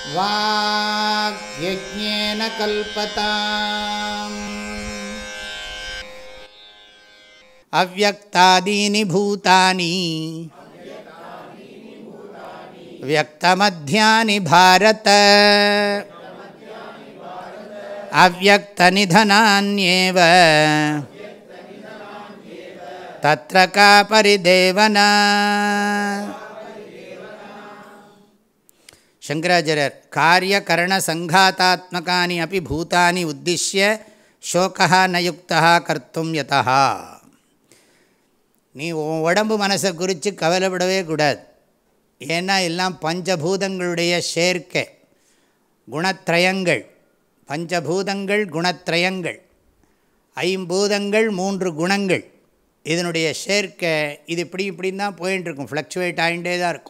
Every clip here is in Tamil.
वाग्यज्ञेन कल्पताम् अव्यक्तादीनि भूतानि व्यक्तमध्यानि भारत अव्यक्तनिधनान्येव तत्र का परिदेवना शङ्कराचार्यर् कार्यकरणसङ्घातात्मकानि अपि भूतानि उद्दिश्य शोकः न युक्तः कर्तुं यतः நீ உன் உடம்பு மனசை குறித்து கவலைப்படவே கூடாது ஏன்னா எல்லாம் பஞ்சபூதங்களுடைய சேர்க்கை குணத்ரயங்கள் பஞ்சபூதங்கள் குணத்ரயங்கள் ஐம்பூதங்கள் மூன்று குணங்கள் இதனுடைய சேர்க்கை இது இப்படி இப்படின்னு தான் போயின்னு இருக்கும் ஃப்ளக்சுவேட் ஆகிட்டே தான் இருக்கும்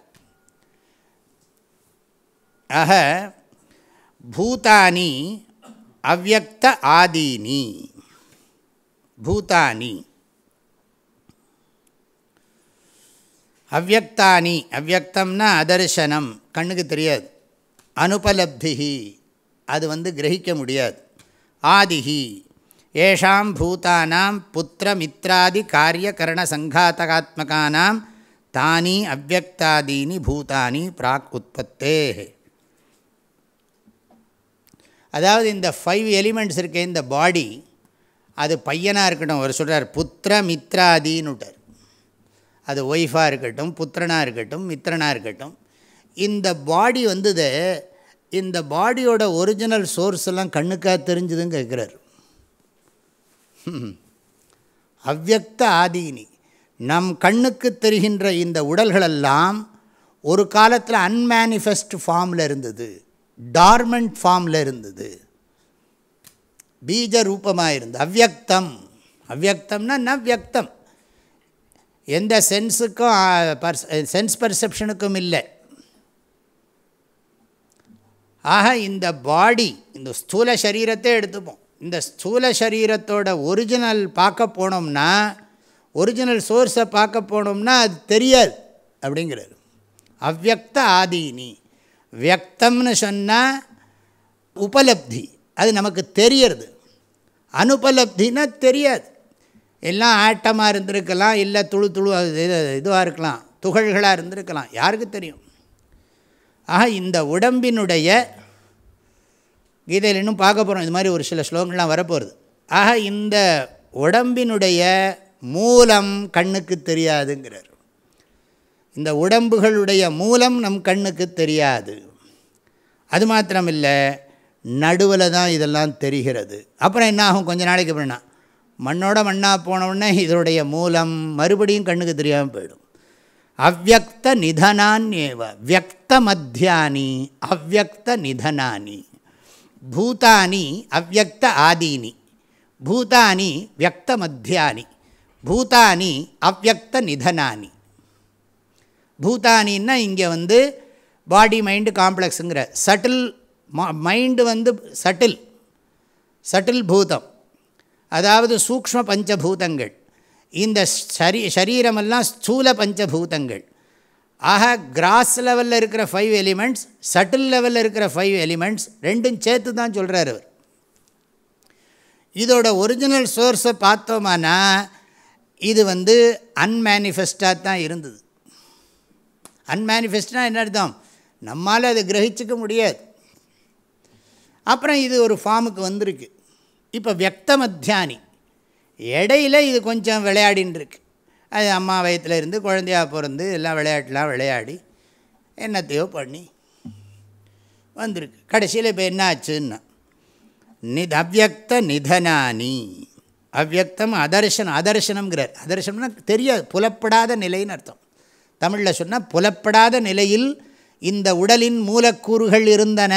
ஆக பூதானி அவ்வக்த ஆதீனி பூதானி அவ்வக்தானி அவ்வக்தம்னா அதர்சனம் கண்ணுக்கு தெரியாது அனுபலப்திஹி அது வந்து கிரகிக்க முடியாது ஆதிஹி ஏஷாம் பூதானாம் புத்திரமித்ராதி காரியகரண சங்காத்தகாத்மகானாம் தானி அவ்வக்தாதீனி பூதானி பிராக் உற்பத்தே அதாவது இந்த ஃபைவ் எலிமெண்ட்ஸ் இருக்க இந்த பாடி அது பையனாக இருக்கட்டும் அவர் சொல்கிறார் புத்திர மித்ராதின்னுட்டார் அது ஒய்ஃபாக இருக்கட்டும் புத்திரனாக இருக்கட்டும் மித்திரனாக இருக்கட்டும் இந்த பாடி வந்தது இந்த பாடியோட ஒரிஜினல் சோர்ஸ் எல்லாம் கண்ணுக்காக தெரிஞ்சுதுன்னு கேட்குறார் அவ்வக்த ஆதீனி நம் கண்ணுக்கு தெரிகின்ற இந்த உடல்களெல்லாம் ஒரு காலத்தில் அன்மேனிஃபெஸ்ட் ஃபார்மில் இருந்தது டார்மெண்ட் ஃபார்மில் இருந்தது பீஜ ரூபமாக இருந்தது அவ்வக்தம் அவ்வக்தம்னா நவ்யக்தம் எந்த சென்ஸுக்கும் பர்ஸ் சென்ஸ் பர்செப்ஷனுக்கும் இல்லை ஆக இந்த பாடி இந்த ஸ்தூல சரீரத்தை எடுத்துப்போம் இந்த ஸ்தூல சரீரத்தோட ஒரிஜினல் பார்க்க போனோம்னா ஒரிஜினல் சோர்ஸை பார்க்க போனோம்னா அது தெரியாது அப்படிங்கிறது அவ்வக்த ஆதீனி வியக்தம்னு சொன்னால் உபலப்தி அது நமக்கு தெரியறது அனுபலப்தின்னா தெரியாது எல்லாம் ஆட்டமாக இருந்திருக்கலாம் இல்லை துளு துளு இது இதுவாக இருக்கலாம் துகள்களாக இருந்திருக்கலாம் யாருக்கு தெரியும் ஆக இந்த உடம்பினுடைய கீதையில் இன்னும் பார்க்க போகிறோம் இது மாதிரி ஒரு சில ஸ்லோகங்கள்லாம் வரப்போகிறது ஆக இந்த உடம்பினுடைய மூலம் கண்ணுக்கு தெரியாதுங்கிறார் இந்த உடம்புகளுடைய மூலம் நம் கண்ணுக்கு தெரியாது அது மாத்திரமில்லை நடுவில் தான் இதெல்லாம் தெரிகிறது அப்புறம் என்ன ஆகும் கொஞ்ச நாளைக்கு அப்புறம்னா மண்ணோட மண்ணாக போனவுடனே இதனுடைய மூலம் மறுபடியும் கண்ணுக்கு தெரியாமல் போயிடும் அவ்வக்த நிதனான்யேவ வியக்த மத்தியானி அவ்வக்த நிதனானி பூதானி அவ்வக்த ஆதீனி பூதானி வியக்த மத்தியானி பூதானி அவ்வக்த நிதனானி பூதானின்னா இங்கே வந்து பாடி மைண்டு காம்ப்ளெக்ஸுங்கிற சட்டில் மைண்டு வந்து சட்டில் சட்டில் பூதம் அதாவது சூக்ம பஞ்சபூதங்கள் இந்த சரீ சரீரமெல்லாம் ஸ்தூல பஞ்சபூதங்கள் ஆக கிராஸ் லெவலில் இருக்கிற ஃபைவ் எலிமெண்ட்ஸ் சட்டில் லெவலில் இருக்கிற ஃபைவ் எலிமெண்ட்ஸ் ரெண்டும் சேர்த்து தான் சொல்கிறார் அவர் இதோட ஒரிஜினல் சோர்ஸை பார்த்தோமானா இது வந்து அன்மேனிஃபெஸ்டாக தான் இருந்தது அன்மேனிஃபெஸ்ட்னா என்ன அர்த்தம் நம்மால் அதை கிரகிச்சிக்க முடியாது அப்புறம் இது ஒரு ஃபார்முக்கு வந்திருக்கு இப்போ வியக்த மத்தியானி இடையில இது கொஞ்சம் விளையாடின்னு இருக்கு அது அம்மா வயத்தில் இருந்து குழந்தையாக பிறந்து எல்லாம் விளையாட்டுலாம் விளையாடி என்னத்தையோ பண்ணி வந்திருக்கு கடைசியில் இப்போ என்ன ஆச்சுன்னா நித் அவ்வக்த நிதனானி அவ்வக்தம் அதர்சனம் அதர்சனம்ங்கிறார் அதர்சனம்னா தெரியாது புலப்படாத நிலைன்னு அர்த்தம் தமிழில் சொன்னால் புலப்படாத நிலையில் இந்த உடலின் மூலக்கூறுகள் இருந்தன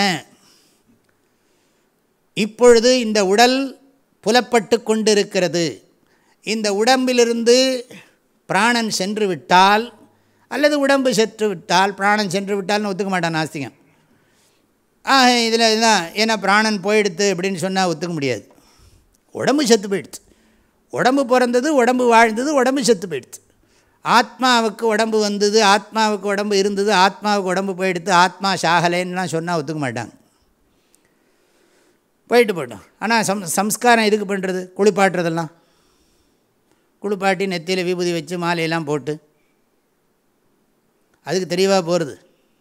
இப்பொழுது இந்த உடல் புலப்பட்டு கொண்டிருக்கிறது இந்த உடம்பிலிருந்து பிராணன் சென்று விட்டால் அல்லது உடம்பு சென்று விட்டால் பிராணன் சென்று விட்டால்னு ஒத்துக்க மாட்டான் நாஸ்திகம் ஆ இதில் இதுதான் ஏன்னா பிராணன் போயிடுத்து அப்படின்னு சொன்னால் ஒத்துக்க முடியாது உடம்பு செத்து போயிடுச்சு உடம்பு பிறந்தது உடம்பு வாழ்ந்தது உடம்பு செத்து போயிடுச்சு ஆத்மாவுக்கு உடம்பு வந்தது ஆத்மாவுக்கு உடம்பு இருந்தது ஆத்மாவுக்கு உடம்பு போயிடுத்து ஆத்மா சாகலைன்னுலாம் சொன்னால் ஒத்துக்க மாட்டாங்க போயிட்டு போட்டோம் ஆனால் சம் சம்ஸ்காரம் எதுக்கு பண்ணுறது குளிப்பாட்டுறதெல்லாம் குளிப்பாட்டி நெத்தியில் விபூதி வச்சு மாலையெல்லாம் போட்டு அதுக்கு தெரியவா போகிறது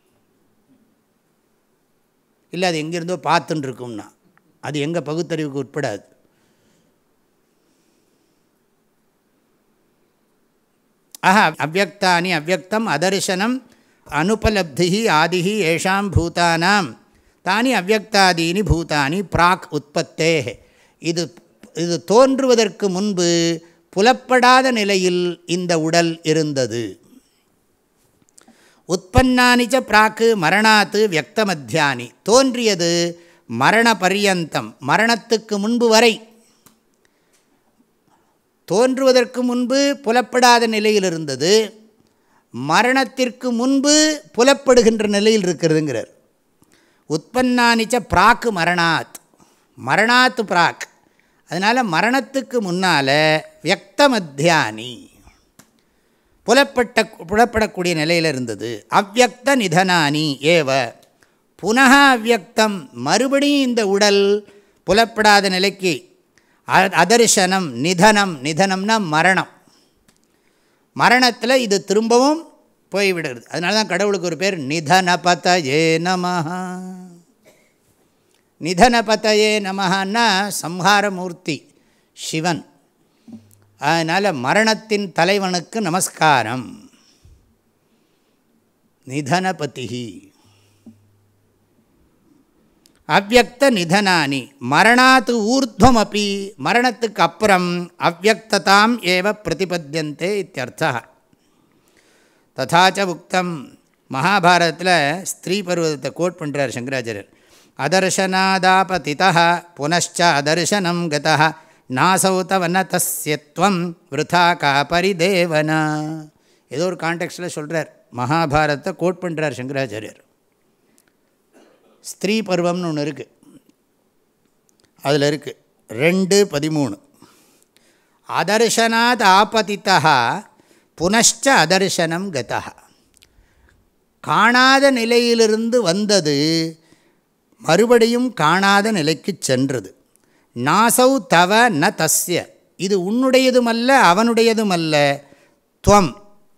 இல்லை அது எங்கேருந்தோ பார்த்துன்னு இருக்கும்னா அது எங்கள் பகுத்தறிவுக்கு உட்படாது ஆஹா அவ்வக்தானி அவ்வக்தம் அதர்சனம் அனுபலப்தி ஆதி ஏஷாம் பூதானாம் தானி அவ்வக்தாதீனி பூதானி பிராக் உற்பத்தே இது இது தோன்றுவதற்கு முன்பு புலப்படாத நிலையில் இந்த உடல் இருந்தது உற்பன்னானிச்ச பிராக்கு மரணாத்து வியக்தமத்தியானி தோன்றியது மரண பரியந்தம் மரணத்துக்கு முன்பு வரை தோன்றுவதற்கு முன்பு புலப்படாத நிலையில் இருந்தது மரணத்திற்கு முன்பு புலப்படுகின்ற நிலையில் இருக்கிறதுங்கிறார் உற்பன்னானிச்ச பிராக்கு மரணாத் மரணாத்து பிராக் அதனால் மரணத்துக்கு முன்னால் வியக்தமத்தியானி புலப்பட்ட புலப்படக்கூடிய நிலையில் இருந்தது அவ்வக்த நிதனானி ஏவ புனக அவ்வக்தம் மறுபடியும் இந்த உடல் புலப்படாத நிலைக்கு அதர்சனம் நிதனம் நிதனம்னா மரணம் மரணத்தில் இது திரும்பவும் போய்விடுறது அதனால தான் கடவுளுக்கு ஒரு பேர் நிதனபதயே நமஹா நிதனபதயே நமஹான்னா சம்ஹாரமூர்த்தி சிவன் அதனால் மரணத்தின் தலைவனுக்கு நமஸ்காரம் நிதனபதி அவ்வக்த நிதனானி மரணாத்து ஊர்துவம் அப்பி மரணத்துக்கு அப்புறம் அவ்வக்ததாம் ஏவ பிரதிபத்தியந்தே இத்தியர்த்தா ததாச்ச உக்தம் மகாபாரதத்தில் ஸ்திரீ பருவத்தை கோட் பண்ணுறார் சங்கராச்சாரியர் அதர்ஷனாதாபதிதா புனச்ச அதர்சனம் கதா நாசௌதவன தஸ்யத்வம் விருதா காபரிதேவனா ஏதோ ஒரு கான்டெக்ஸ்டில் சொல்கிறார் மகாபாரதத்தை கோட் பண்ணுறார் சங்கராச்சாரியர் ஸ்திரீ பருவம்னு ஒன்று இருக்குது அதில் இருக்குது ரெண்டு பதிமூணு அதர்ஷனாத் ஆபதித்தா புனச்ச அதர்சனம் கதா காணாத நிலையிலிருந்து வந்தது மறுபடியும் காணாத நிலைக்கு சென்றது நாசௌ தவ ந தஸ்ய இது உன்னுடையதுமல்ல அவனுடையதுமல்ல துவம்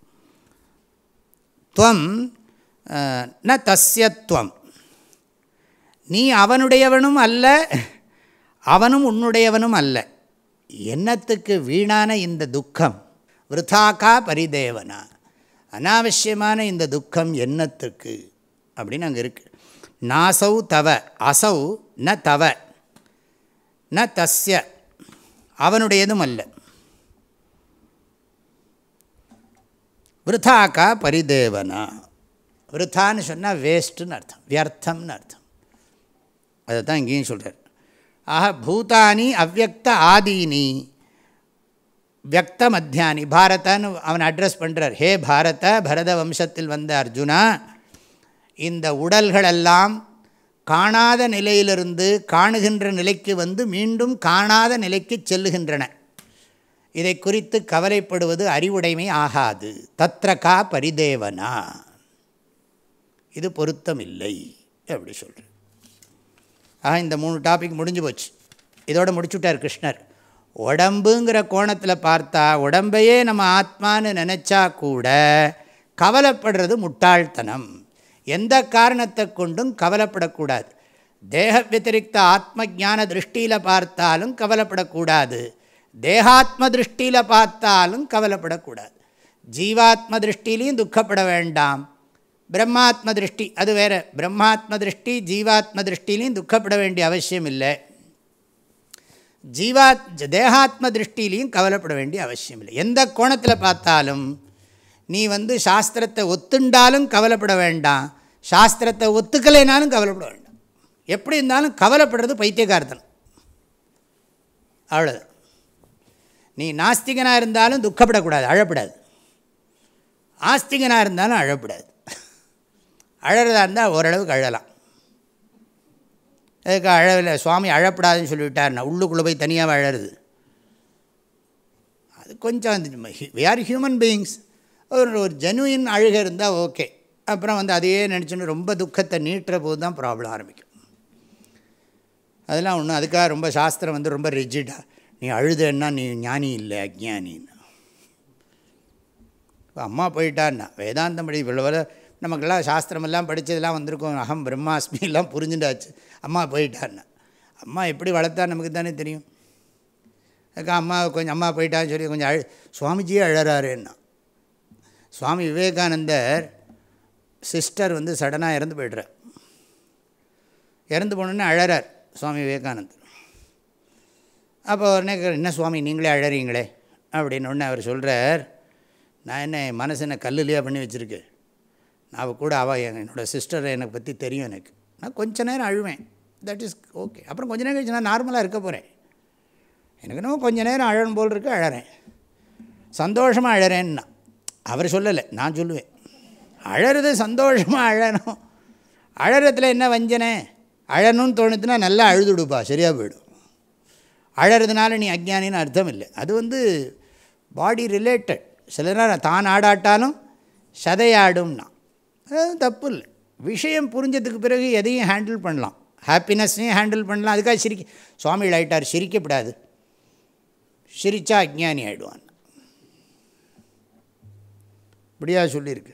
துவம் ந தஸ்யத்வம் நீ அவனுடையவனும் அல்ல அவனும் உன்னுடையவனும் அல்ல என்னத்துக்கு வீணான இந்த துக்கம் விருத்தாக்கா பரிதேவனா அனாவசியமான இந்த துக்கம் என்னத்துக்கு அப்படின்னு அங்கே இருக்குது நாசௌ தவ அசௌ ந தவ ந தஸ்ய அவனுடையதும் அல்ல விருத்தாக்கா பரிதேவனா விருத்தான்னு சொன்னால் வேஸ்ட்டுன்னு அர்த்தம் வியர்த்தம்னு அர்த்தம் அதை தான் இங்கேயும் சொல்கிறார் ஆக பூதானி அவ்வக்த ஆதீனி வியக்த மத்தியானி பாரதன்னு அவன் அட்ரஸ் பண்ணுறார் ஹே பாரத பரத வம்சத்தில் வந்த அர்ஜுனா இந்த உடல்களெல்லாம் காணாத நிலையிலிருந்து காணுகின்ற நிலைக்கு வந்து மீண்டும் காணாத நிலைக்கு செல்லுகின்றன இதை குறித்து கவலைப்படுவது அறிவுடைமை ஆகாது தத்ரகா பரிதேவனா இது பொருத்தமில்லை அப்படி சொல்கிறேன் ஆக இந்த மூணு டாபிக் முடிஞ்சு போச்சு இதோடு முடிச்சுட்டார் கிருஷ்ணர் உடம்புங்கிற கோணத்தில் பார்த்தா உடம்பையே நம்ம ஆத்மான்னு நினச்சா கூட கவலைப்படுறது முட்டாள்தனம் எந்த காரணத்தை கொண்டும் கவலைப்படக்கூடாது தேக வத்திரிக்த ஆத்ம ஜான திருஷ்டியில் பார்த்தாலும் கவலைப்படக்கூடாது தேகாத்ம திருஷ்டியில் பார்த்தாலும் கவலைப்படக்கூடாது ஜீவாத்ம திருஷ்டிலையும் துக்கப்பட வேண்டாம் பிரம்மாத்ம திருஷ்டி அது வேறு பிரம்மாத்ம திருஷ்டி ஜீவாத்ம திருஷ்டிலையும் துக்கப்பட வேண்டிய அவசியம் இல்லை ஜீவாத் தேகாத்ம திருஷ்டிலையும் கவலைப்பட வேண்டிய அவசியம் இல்லை எந்த கோணத்தில் பார்த்தாலும் நீ வந்து சாஸ்திரத்தை ஒத்துண்டாலும் கவலைப்பட வேண்டாம் சாஸ்திரத்தை ஒத்துக்கலைனாலும் கவலைப்பட வேண்டாம் எப்படி இருந்தாலும் கவலைப்படுறது பைத்தியகார்த்தனம் அவ்வளோதான் நீ நாஸ்திகனாக இருந்தாலும் துக்கப்படக்கூடாது அழப்படாது ஆஸ்திகனாக இருந்தாலும் அழப்படாது அழறதா இருந்தால் ஓரளவுக்கு அழலாம் அதுக்கு அழவில்லை சுவாமி அழப்படாதுன்னு சொல்லிவிட்டார் உள்ளுக்குள்ளே போய் தனியாக அழறது அது கொஞ்சம் வி ஆர் ஹியூமன் பீயிங்ஸ் ஒரு ஒரு ஜெனுவின் அழுகை இருந்தால் ஓகே அப்புறம் வந்து அதையே நினச்சின்னு ரொம்ப துக்கத்தை நீட்டுற போது தான் ப்ராப்ளம் ஆரம்பிக்கும் அதெல்லாம் ஒன்றும் அதுக்காக ரொம்ப சாஸ்திரம் வந்து ரொம்ப ரிஜிடாக நீ அழுதுன்னா நீ ஞானி இல்லை அஜ்ஞானின்னு இப்போ அம்மா போயிட்டான்னா வேதாந்தம் படி இவ்வளோ வரை நமக்கெல்லாம் சாஸ்திரமெல்லாம் படித்ததெல்லாம் வந்திருக்கோம் அகம் பிரம்மாஸ்மி எல்லாம் புரிஞ்சுட்டாச்சு அம்மா போயிட்டான்னா அம்மா எப்படி வளர்த்தா நமக்கு தானே தெரியும் அதுக்கு அம்மா கொஞ்சம் அம்மா போயிட்டான்னு சொல்லி கொஞ்சம் அழு சுவாமிஜியே அழறாருன்னா சுவாமி விவேகானந்தர் சிஸ்டர் வந்து சடனாக இறந்து போய்ட்றார் இறந்து போனோன்னே அழறார் சுவாமி விவேகானந்தர் அப்போ உடனே என்ன சுவாமி நீங்களே அழறீங்களே அப்படின்னு உடனே அவர் சொல்கிறார் நான் என்ன என் மனசு என்ன கல்லுலையா பண்ணி வச்சுருக்கேன் நான் கூட அவள் என்னோடய சிஸ்டர் எனக்கு பற்றி தெரியும் எனக்கு நான் கொஞ்ச நேரம் அழுவேன் தட் இஸ் ஓகே அப்புறம் கொஞ்ச நேரம் கழிச்சு நான் நார்மலாக இருக்க போகிறேன் எனக்கு இன்னும் கொஞ்ச நேரம் அழணும் போல் இருக்கு அழறேன் சந்தோஷமாக அழறேன்னா அவர் சொல்லலை நான் சொல்லுவேன் அழறது சந்தோஷமாக அழணும் அழறதுல என்ன வஞ்சனை அழணும்னு தோணுதுன்னா நல்லா அழுதுடுப்பா சரியாக போயிடும் அழறதுனால நீ அஜ்ஞானின்னு அர்த்தம் இல்லை அது வந்து பாடி ரிலேட்டட் சில நேரம் தான் ஆடாட்டாலும் சதையாடும்னா அது தப்பு இல்லை விஷயம் புரிஞ்சதுக்கு பிறகு எதையும் ஹேண்டில் பண்ணலாம் ஹாப்பினஸ்ஸையும் ஹேண்டில் பண்ணலாம் அதுக்காக சிரிக்க சுவாமிகள் ஆகிட்டார் சிரிக்கப்படாது சிரித்தா அஜ்ஞானி ஆகிடுவான் இப்படியா சொல்லியிருக்கு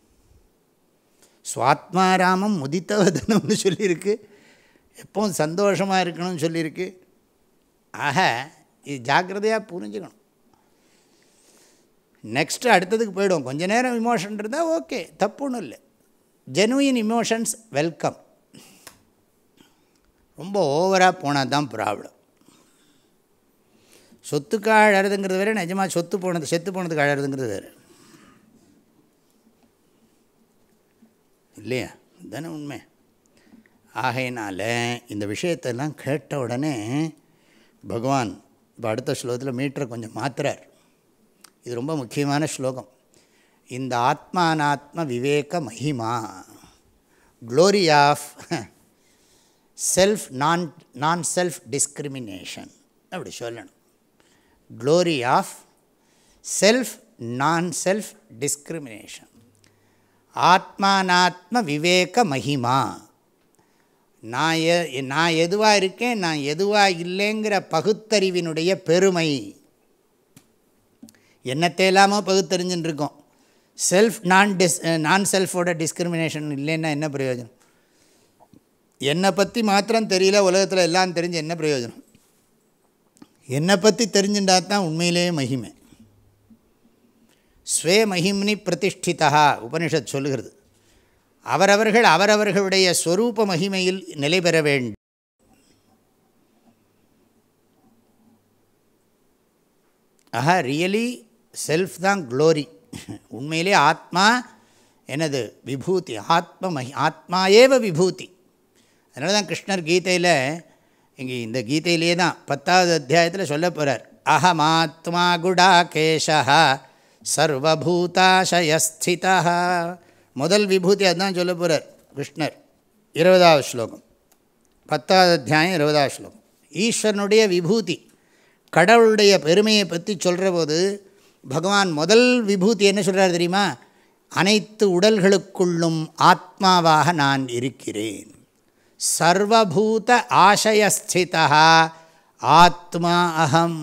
சுவாத்மாராமம் முதித்தவதனம்னு சொல்லியிருக்கு எப்பவும் சந்தோஷமாக இருக்கணும்னு சொல்லியிருக்கு ஆக இது ஜாக்கிரதையாக புரிஞ்சுக்கணும் நெக்ஸ்ட்டு அடுத்ததுக்கு போயிடும் கொஞ்ச நேரம் இமோஷன் இருந்தால் ஓகே தப்பு ஒன்றும் இல்லை ஜெனுவின் இமோஷன்ஸ் வெல்கம் ரொம்ப ஓவராக போனால் தான் ப்ராப்ளம் சொத்துக்காக அழறதுங்கிறது வேறு நிஜமாக சொத்து போனது செத்து போனதுக்கு அழறதுங்கிறது வேறு இல்லையா இதுதானே உண்மை ஆகையினால் இந்த விஷயத்தெல்லாம் கேட்ட உடனே பகவான் இப்போ அடுத்த ஸ்லோகத்தில் மீட்டரை கொஞ்சம் மாத்துறார் இது ரொம்ப முக்கியமான ஸ்லோகம் இந்த ஆத்மானாத்ம விவேக மகிமா க்ளோரி ஆஃப் செல்ஃப் நான் நான் செல்ஃப் டிஸ்கிரிமினேஷன் அப்படி சொல்லணும் க்ளோரி ஆஃப் செல்ஃப் நான் செல்ஃப் டிஸ்கிரிமினேஷன் ஆத்மானாத்ம விவேக மகிமா நான் எ நான் எதுவாக இருக்கேன் நான் எதுவாக இல்லைங்கிற பகுத்தறிவினுடைய பெருமை என்னத்தை இல்லாமல் பகுத்தறிஞ்சுன்னு இருக்கோம் செல்ஃப் நான் டிஸ் நான் செல்ஃபோட டிஸ்கிரிமினேஷன் இல்லைன்னா என்ன பிரயோஜனம் என்னை பற்றி மாத்திரம் தெரியல உலகத்தில் எல்லாம் தெரிஞ்சு என்ன பிரயோஜனம் என்னை பற்றி தெரிஞ்சுட்டா தான் உண்மையிலேயே மகிமை ஸ்வே மகிம்னி பிரதிஷ்டிதா உபனிஷத் சொல்லுகிறது அவரவர்கள் அவரவர்களுடைய ஸ்வரூப மகிமையில் நிலை பெற வேண்டும் ஆஹா ரியலி செல்ஃப் தான் க்ளோரி உண்மையிலே ஆத்மா எனது விபூதி ஆத்ம மகி ஆத்மா ஏவ விபூதி அதனால தான் கிருஷ்ணர் கீதையில் இங்கே இந்த கீதையிலே தான் பத்தாவது அத்தியாயத்தில் சொல்ல போகிறார் அகமாத்மா குடாகேஷா சர்வபூதாசயஸ்திதா முதல் விபூதி அதுதான் சொல்ல போகிறார் கிருஷ்ணர் இருபதாவது ஸ்லோகம் பத்தாவது அத்தியாயம் இருபதாவது ஸ்லோகம் ஈஸ்வரனுடைய விபூதி கடவுளுடைய பெருமையை பற்றி சொல்கிற போது பகவான் முதல் விபூதி என்ன சொல்கிறார் தெரியுமா அனைத்து உடல்களுக்குள்ளும் ஆத்மாவாக நான் இருக்கிறேன் சர்வபூத ஆசயஸ்திதா ஆத்மா அகம்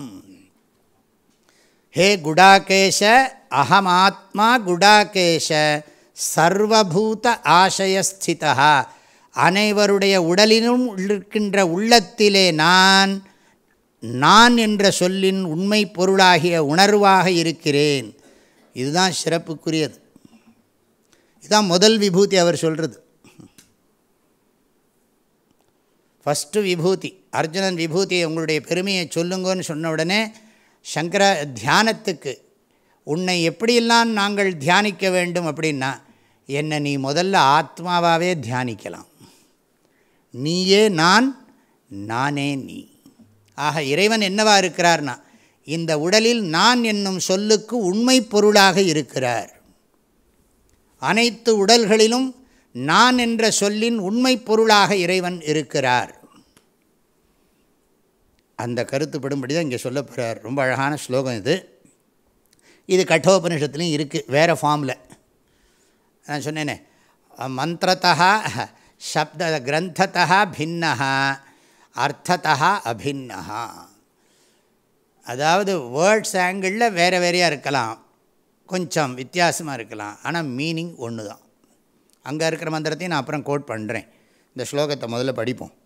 ஹே குடாகேஷ அகமாத்மா குடாகேஷ சர்வபூத ஆசயஸ்திதா அனைவருடைய உடலிலும் இருக்கின்ற உள்ளத்திலே நான் நான் என்ற சொல்லின் உண்மை பொருளாகிய உணர்வாக இருக்கிறேன் இதுதான் சிறப்புக்குரியது இதுதான் முதல் விபூதி அவர் சொல்கிறது ஃபஸ்ட்டு விபூதி அர்ஜுனன் விபூதியை உங்களுடைய பெருமையை சொல்லுங்கன்னு சொன்ன உடனே சங்கர தியானத்துக்கு உன்னை எப்படியெல்லாம் நாங்கள் தியானிக்க வேண்டும் அப்படின்னா என்னை நீ முதல்ல ஆத்மாவாகவே தியானிக்கலாம் நீயே நான் நானே நீ ஆக இறைவன் என்னவா இருக்கிறார்னா இந்த உடலில் நான் என்னும் சொல்லுக்கு உண்மை பொருளாக இருக்கிறார் அனைத்து உடல்களிலும் நான் என்ற சொல்லின் உண்மை பொருளாக இறைவன் இருக்கிறார் அந்த கருத்துப்படும்படி தான் இங்கே சொல்ல போகிறார் ரொம்ப அழகான ஸ்லோகம் இது இது கட்டோபனிஷத்துலேயும் இருக்குது வேறு ஃபார்மில் நான் சொன்னேனே மந்திரத்தா சப்த கிரந்தத்தா பின்னா அர்த்தத்தா அபின்னா அதாவது வேர்ட்ஸ் ஆங்கிளில் வேறு வேறையாக இருக்கலாம் கொஞ்சம் வித்தியாசமாக இருக்கலாம் ஆனால் மீனிங் ஒன்று தான் அங்கே இருக்கிற மந்திரத்தையும் நான் அப்புறம் கோட் பண்ணுறேன் இந்த ஸ்லோகத்தை முதல்ல படிப்போம்